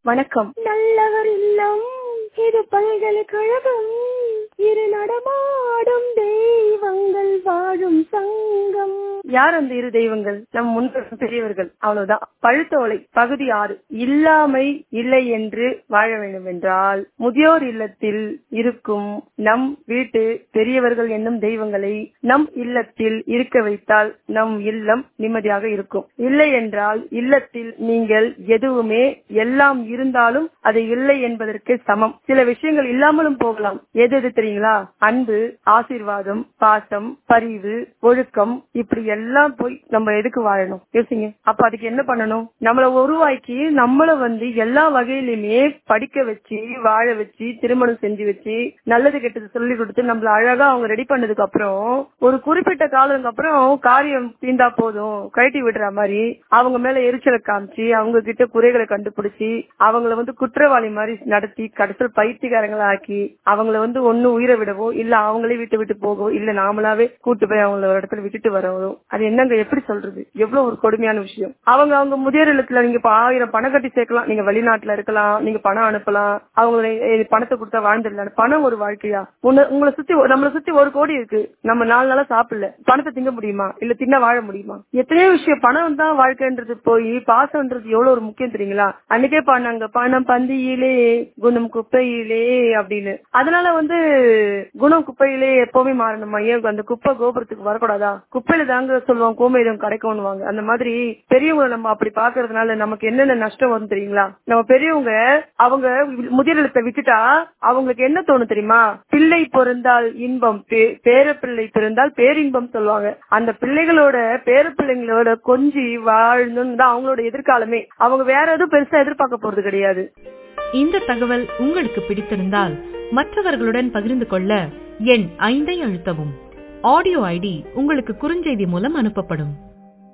வணக்கம் நல்லவர் இல்லம் இது பல்கலைக்கழகம் இரு நடமாடும் தெய்வங்கள் வாழும் சங்கம் யார் அந்த இரு தெய்வங்கள் நம் முன்னோர்கள் பெரியவர்கள் அவ்வளவுதான் பழுத்த ஓலை பகுதி ஆறு இல்லாமை இல்லை என்று வாழ வேண்டும் என்றால் முதியோர் இல்லத்தில் இருக்கும் நம் வீட்டு பெரியவர்கள் என்னும் தெய்வங்களை நம் இல்லத்தில் இருக்க வைத்தால் நம் இல்லம் நிம்மதியாக இருக்கும் இல்லை என்றால் இல்லத்தில் நீங்கள் எதுவுமே எல்லாம் இருந்தாலும் அது இல்லை என்பதற்கு சமம் சில விஷயங்கள் இல்லாமலும் போகலாம் எது எது தெரியுங்களா அன்பு ஆசீர்வாதம் பாசம் பரிவு ஒழுக்கம் இப்படி எல்லாம் போய் நம்ம எதுக்கு வாழணும் யோசிங்க அப்ப அதுக்கு என்ன பண்ணணும் நம்மள உருவாக்கி நம்மள வந்து எல்லா வகையிலுமே படிக்க வச்சு வாழ வச்சு திருமணம் செஞ்சு வச்சு நல்லது கெட்டது சொல்லி கொடுத்து நம்மள அழகா அவங்க ரெடி பண்ணதுக்கு அப்புறம் ஒரு குறிப்பிட்ட காலத்துக்கு அப்புறம் காரியம் தீந்தா போதும் கழட்டி விடுற மாதிரி அவங்க மேல எரிச்சலை காமிச்சு அவங்க கிட்ட குறைகளை கண்டுபிடிச்சு அவங்கள வந்து குற்றவாளி மாதிரி நடத்தி கடைசியில் பைத்தியக்காரங்களா ஆக்கி அவங்கள வந்து ஒண்ணு உயிரை விடவோ இல்ல அவங்களே விட்டு விட்டு போகவோ இல்ல நாமளாவே கூட்டு போய் அவங்கள ஒரு இடத்துல விட்டுட்டு வரவோ அது என்னங்க எப்படி சொல்றது எவ்வளவு ஒரு கொடுமையான விஷயம் அவங்க அவங்க முதியோர் இல்லத்துல நீங்க இப்ப ஆயிரம் பணம் கட்டி சேர்க்கலாம் நீங்க வெளிநாட்டுல இருக்கலாம் நீங்க பணம் அனுப்பலாம் அவங்களை eh, பணத்தை கொடுத்தா வாழ்ந்துடலாம் பணம் ஒரு வாழ்க்கையா உன்னை- உங்களை சுத்தி நம்மளை சுத்தி ஒரு கோடி இருக்கு நம்ம நாலு நாளா சாப்பிடல பணத்தை திங்க முடியுமா இல்ல தின்ன வாழ முடியுமா எத்தனையோ விஷயம் பணம் தான் வாழ்க்கைன்றது போய் பாசம்ன்றது எவ்வளவு ஒரு முக்கியம் தெரியுங்களா அன்னைக்கே பாடினாங்க பணம் பந்தியிலே குணம் குப்பையிலே அப்படின்னு அதனால வந்து குணம் குப்பையிலே எப்பவுமே மாறணுமா ஏன் அந்த குப்பை கோபுரத்துக்கு வரக்கூடாதா குப்பையில தாங்க சொல்லுவாங்க கோமேதம் கிடைக்கும்னுவாங்க அந்த மாதிரி பெரியவங்களை நம்ம அப்படி பாக்குறதுனால நமக்கு என்னென்ன நஷ்டம் வரும் தெரியுங்களா நம்ம பெரியவங்க அவங்க முதியலத்தை விட்டுட்டா அவங்களுக்கு என்ன தோணும் தெரியுமா பிள்ளை பிறந்தால் இன்பம் பே- பேரப்பிள்ளை பிறந்தால் பேரின்பம் சொல்லுவாங்க அந்த பிள்ளைகளோட பேரப்பிள்ளைங்களோட கொஞ்சி வாழணும்னு தான் அவங்களோட எதிர்காலமே அவங்க வேற எதுவும் பெருசா எதிர்பார்க்க போறது கிடையாது இந்த தகவல் உங்களுக்கு பிடித்திருந்தால் மற்றவர்களுடன் பகிர்ந்து கொள்ள எண் ஐந்தை அழுத்தவும் ஆடியோ ஐடி உங்களுக்கு குறுஞ்செய்தி மூலம் அனுப்பப்படும்